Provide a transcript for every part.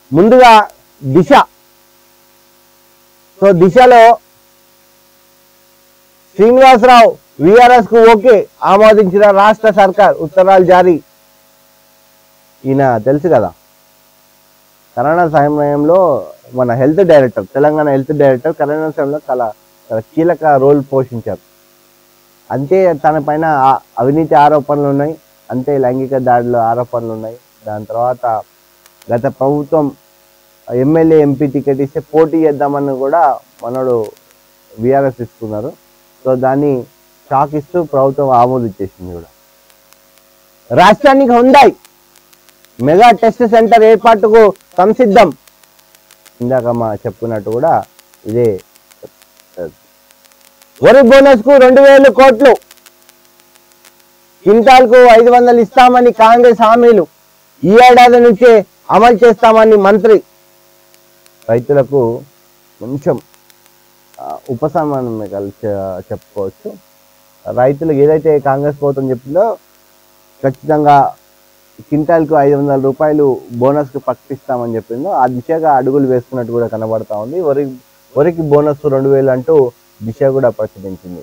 ముందుగా దిశ సో దిశలో శ్రీనివాసరావు విఆర్ఎస్ కు ఓకే ఆమోదించిన రాష్ట్ర సర్కార్ ఉత్తరాలు జారీ ఈయన తెలుసు కదా కరోనా సమయంలో మన health director Telangana health director corona సమయంలో చాలా చాలా కీలక రోల్ పోషించారు అంతే తన పైన ఆ- అవినీతి ఆరోపణలు ఉన్నాయి అంతే లైంగిక దాడుల ఆరోపణలు ఉన్నాయి దాని తర్వాత గత ప్రభుత్వం ఎమ్మెల్యే ఎంపీ టికెట్ ఇస్తే పోటీ చేద్దామని కూడా మనోడు విఆర్ఎస్ ఇస్తున్నారు సో దాన్ని షాక్ ఇస్తూ ప్రభుత్వం ఆమోదించేసింది కూడా రాష్ట్రానికి హుందాయ్ మెగా టెస్ట్ సెంటర్ ఏర్పాటుకు సంసిద్ధం ఇందాక మా చెప్పుకున్నట్టు కూడా ఇదే వరి బోనస్ కు రెండు వేలు కోట్లు క్వింటాల్ కు ఐదు వందలు ఇస్తామని కాంగ్రెస్ హామీలు ఈ ఏడాది నుంచే అమలు చేస్తామని మంత్రి రైతులకు కొంచెం ఆ, ఉపశమనం కలిసి చెప్పుకోవచ్చు రైతులు ఏదైతే కాంగ్రెస్ ప్రభుత్వం చెప్పిందో ఖచ్చితంగా క్వింటాల్కు ఐదు వందల రూపాయలు బోనస్కు ప్రకటిస్తామని చెప్పిందో ఆ దిశగా అడుగులు వేస్తున్నట్టు కూడా కనబడతా ఉంది వరి వరికి బోనస్ రెండు వేలు అంటూ దిశ కూడా ప్రకటించింది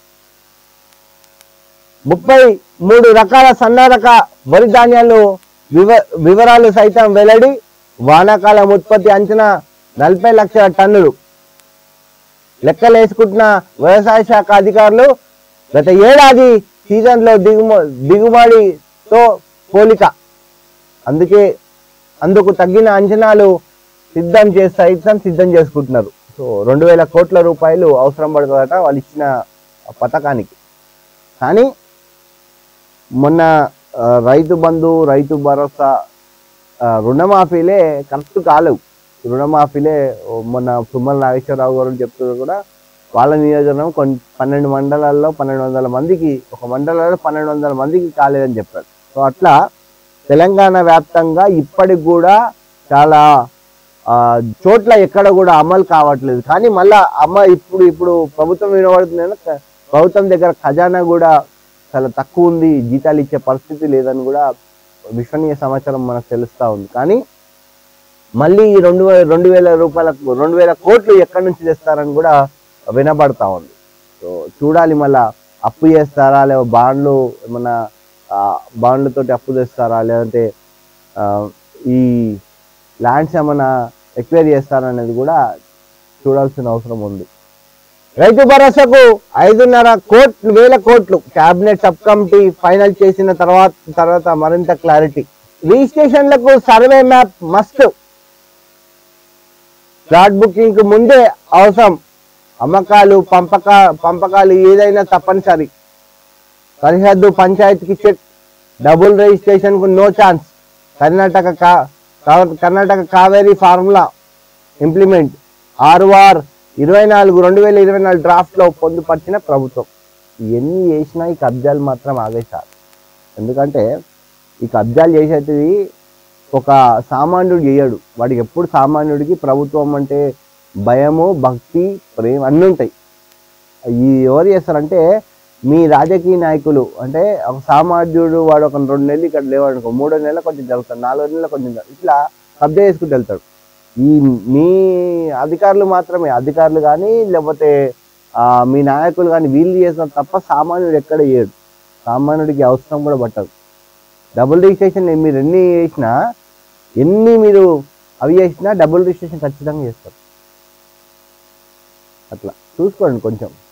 ముప్పై మూడు రకాల సన్న రక వరి ధాన్యాలు వివ వివరాలు సైతం వెల్లడి వానాకాలం ఉత్పత్తి అంచనా నలభై లక్షల టన్నులు లెక్కలు వేసుకుంటున్న వ్యవసాయ శాఖ అధికారులు గత ఏడాది సీజన్లో దిగుమ దిగుబడితో పోలిక అందుకే అందుకు తగ్గిన అంచనాలు సిద్ధం చేసి సైతం సిద్ధం చేసుకుంటున్నారు సో రెండు వేల కోట్ల రూపాయలు అవసరం పడుతుందట వాళ్ళు ఇచ్చిన పథకానికి కానీ మొన్న ఆ, రైతు బంధు రైతు భరోసా ఆ, రుణమాఫీలే కరెక్ట్ కాలేవు రుణమాఫీలే ఓ మొన్న తుమ్మల నాగేశ్వరరావు గారు చెప్తున్నారు కూడా వాళ్ళ నియోజకవర్గం కొన్ని పన్నెండు మండలాల్లో పన్నెండు వందల మందికి ఒక మండలంలో పన్నెండు వందల మందికి కాలేదని చెప్పారు సో అట్లా తెలంగాణ వ్యాప్తంగా ఇప్పటికి కూడా చాలా ఆ, చోట్ల ఎక్కడ కూడా అమలు కావట్లేదు కానీ మళ్ళా అమ్మ ఇప్పుడు ఇప్పుడు ప్రభుత్వం వినబడుతుంది ప్రభుత్వం దగ్గర ఖజానా కూడా చాలా తక్కువ ఉంది జీతాలు ఇచ్చే పరిస్థితి లేదని కూడా విశ్వనీయ సమాచారం మనకు తెలుస్తా ఉంది కానీ మళ్ళీ ఈ రెండు వే- రెండు వేల రూపాయలకు రెండు వేల కోట్లు ఎక్కడి నుంచి తెస్తారని కూడా వినబడతా ఉంది సో చూడాలి మళ్ళా అప్పు చేస్తారా లేదా బాండ్లు ఏమన్నా ఆ, బాండ్లతోటి అప్పు తెస్తారా లేదంటే ఆ, ఈ ల్యాండ్స్ ఏమైనా ఎక్వైర్ చేస్తారా అనేది కూడా చూడాల్సిన అవసరం ఉంది రైతు భరోసాకు ఐదున్నర కోట్లు వేల కోట్లు కేబినెట్ సబ్ కమిటీ ఫైనల్ చేసిన తర్వాత తర్వాత మరింత క్లారిటీ రిజిస్ట్రేషన్లకు survey map must flat booking కు ముందే అవసరం అమ్మకాలు పంపక పంపకాలు ఏదైనా తప్పనిసరి సరిహద్దు పంచాయతీకి చెక్ డబుల్ రిజిస్ట్రేషన్ కు నో ఛాన్స్ కర్ణాటక కా- కా- Karnataka Kaveri formula implement RR ఇరవై నాలుగు రెండు వేల ఇరవై నాలుగు డ్రాఫ్ట్ లో పొందుపరిచిన ప్రభుత్వం ఎన్ని చేసినా ఈ కబ్జాలు మాత్రం ఆగేశారు ఎందుకంటే ఈ కబ్జాలు చేసేది ఒక సామాన్యుడు చేయడు వాడికి ఎప్పుడు సామాన్యుడికి ప్రభుత్వం అంటే భయము భక్తి ప్రేమ అన్నీ ఉంటాయి ఈ ఎవరు చేస్తారంటే మీ రాజకీయ నాయకులు అంటే ఒక సామాన్యుడు వాడు ఒక రెండు నెలలు ఇక్కడ లేవాడు మూడో నెలలు కొంచెం జరుగుతాడు నాలుగో నెలలు కొంచెం జరుగుతాడు. ఇట్లా కబ్జా చేసుకుంటూ వెళ్తాడు ఈ మీ అధికారులు మాత్రమే అధికారులు కానీ లేకపోతే ఆ, మీ నాయకులు కానీ వీళ్ళు చేసిన తప్ప సామాన్యుడు ఎక్కడ చేయడు సామాన్యుడికి అవసరం కూడా పట్టదు డబుల్ రిజిస్ట్రేషన్ మీరు ఎన్ని చేసినా ఎన్ని మీరు అవి చేసినా డబుల్ రిజిస్ట్రేషన్ ఖచ్చితంగా చేస్తారు అట్లా చూసుకోండి కొంచెం